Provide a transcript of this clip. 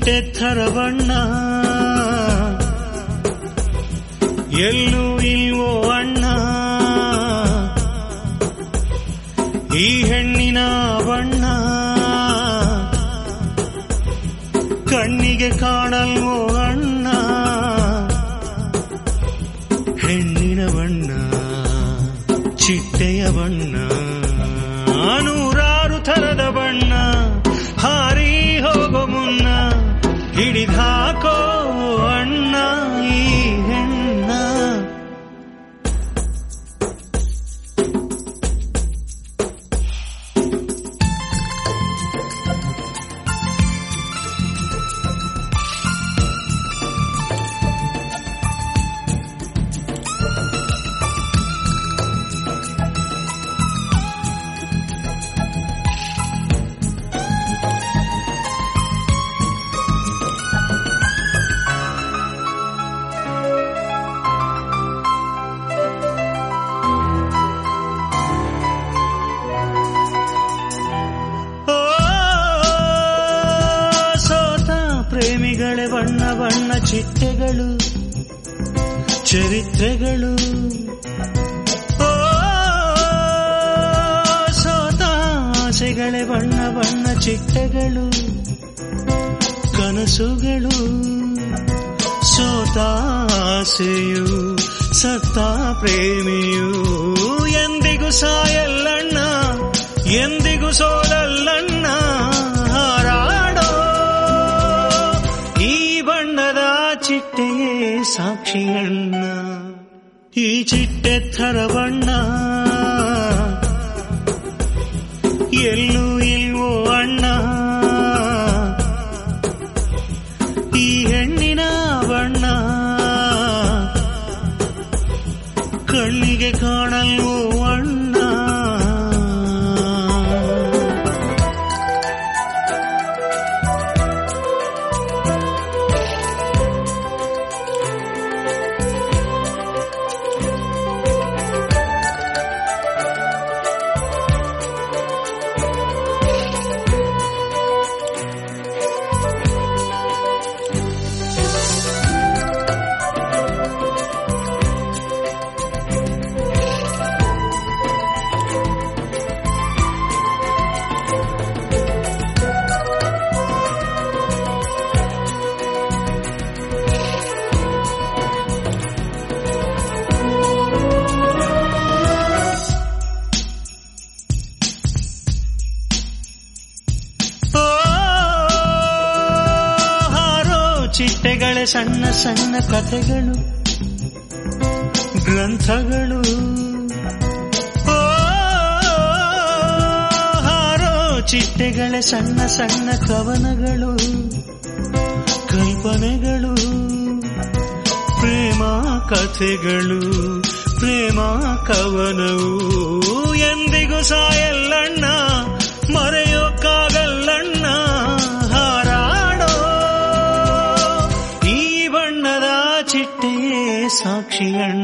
ಚಿಟ್ಟೆತ್ತರ ಬಣ್ಣ ಎಲ್ಲೂ ಇಲ್ವೋ ಅಣ್ಣ ಈ ಹೆಣ್ಣಿನ ಬಣ್ಣ ಕಣ್ಣಿಗೆ ಕಾಣಲ್ವೋ ಅಣ್ಣ ಹೆಣ್ಣಿನ ಬಣ್ಣ ಚಿಟ್ಟೆಯ ಬಣ್ಣ ನೂರಾರು ಥರದ ಬಣ್ಣ ಹಾರಿ ಹೋಗೋ ಮುನ್ನ ಹಿಡಿದಾಕೋ ಅಣ್ಣ ಈ ಹೆಣ್ಣ ಓ ಸೋತ ಪ್ರೇಮಿಗಳೇ ಬಣ್ಣ ಬಣ್ಣ ಚಿಟ್ಟೆಗಳು ಚರಿತ್ರೆಗಳು ಓ ಸೋತ ಆಸೆಗಳೇ ಬಣ್ಣ ಬಣ್ಣ ಚಿಟ್ಟೆಗಳು ಕನಸುಗಳು ಸೋತ ಆಸೆಯು ಸತ್ತ ಪ್ರೇಮಿಯು ಎಂದಿಗೂ ಸಾಯಲ್ಲಣ್ಣ ಎಂದಿಗೂ ಸೋಲಲ್ಲಣ್ಣ ಹಾರಾಡೋ ಈ ಬಣ್ಣದ ಚಿಟ್ಟೆಯೇ ಸಾಕ್ಷಿಯಣ್ಣ ಈ ಚಿಟ್ಟೆತ್ತರ ಬಣ್ಣ ಎಲ್ಲೂ ಇಲ್ವೋ ಅಣ್ಣ ಈ ಹೆಣ್ಣಿನ ಬಣ್ಣ ಕಣ್ಣಿಗೆ ಕಾಣಲ್ವೋ ಅಣ್ಣ ಓ ಹಾರೋ ಚಿಟ್ಟೆಗಳೇ ಸಣ್ಣ ಸಣ್ಣ ಕಥೆಗಳು ಗ್ರಂಥಗಳು ಓ ಹಾರೋ ಚಿಟ್ಟೆಗಳೇ ಸಣ್ಣ ಸಣ್ಣ ಕವನಗಳು ಕಲ್ಪನೆಗಳು ಪ್ರೇಮ ಕಥೆಗಳು ಪ್ರೇಮ ಕವನವು ಎಂದಿಗೂ ಸಾಯಲ್ಲಣ್ಣ ಮರೆಯೋಕ್ಕಾಗಲ್ಲಣ್ಣ ಹಾರಾಡೋ ಈ ಬಣ್ಣದ ಚಿಟ್ಟೆಯೇ ಸಾಕ್ಷಿಯಣ್ಣ